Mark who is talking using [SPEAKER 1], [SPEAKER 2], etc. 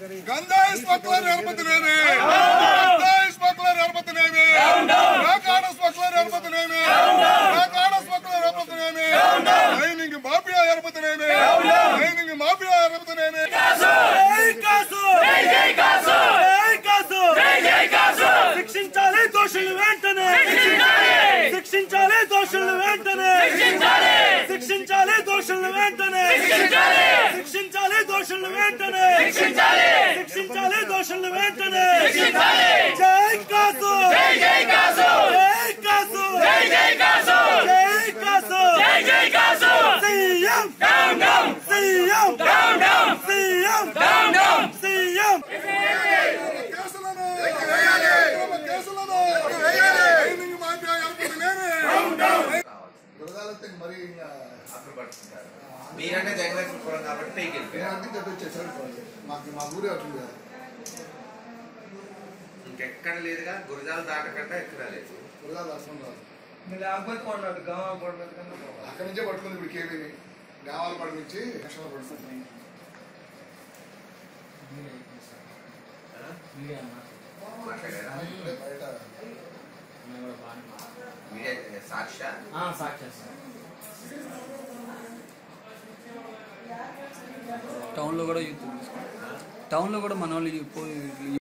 [SPEAKER 1] గంజాయి స్మగ్లర్ అనుమతినేమి గంజాయి స్మగ్లర్ అనుమతినేమి రాకాడ స్మగ్లర్ అనుమతినేమి రాకాడ స్మగ్లర్ అనుమతినేమి లైనింగ్ మాఫియా అనుమతినేమి లైనింగ్ మాఫియా అనుమతినేమి
[SPEAKER 2] శిక్షించాలి దోషులు వెంటనే శిక్షించాలి దోషులు వెంటనే శిక్షించాలి దోషులు వెంటనే శిక్షించాలి దోషులు వెంటనే శిక్షించాలి దోషులు వెంటనే జై కాసు జై కాసు జై Kasu CM CM CM CM
[SPEAKER 1] కేసులను అక్రమ కేసులను లైనింగ్ మాఫియా అనుమతినేమి
[SPEAKER 3] గురదాలతో మరి ఇంకా
[SPEAKER 4] ఆశపడుతుంటారు మీరంటే జగదేశ్వరం కాబట్టి పైకి వెళ్ళిపోయారు
[SPEAKER 3] అన్ని తెప్పించేసాడు మాకు మా ఊరే అట్లుంది
[SPEAKER 4] ఇంకెక్కడ లేదుగా గురజాల దాటకుండా ఎక్కడ లేదు
[SPEAKER 3] గురదాలు అవసరం రాదు
[SPEAKER 5] లేకపోతే కొన్నాడు గమా కొన్నాడు కన్నా
[SPEAKER 3] అక్కడి నుంచే పట్టుకుంది ఇప్పుడు కేవీని గావాల పడి నుంచి లక్షలు పడుతుంది
[SPEAKER 4] మాట్లాడారా
[SPEAKER 3] బయట
[SPEAKER 4] మీడియా సాక్ష
[SPEAKER 6] టౌన్లో కూడా యూత్ టౌన్లో కూడా మన వాళ్ళు పోయి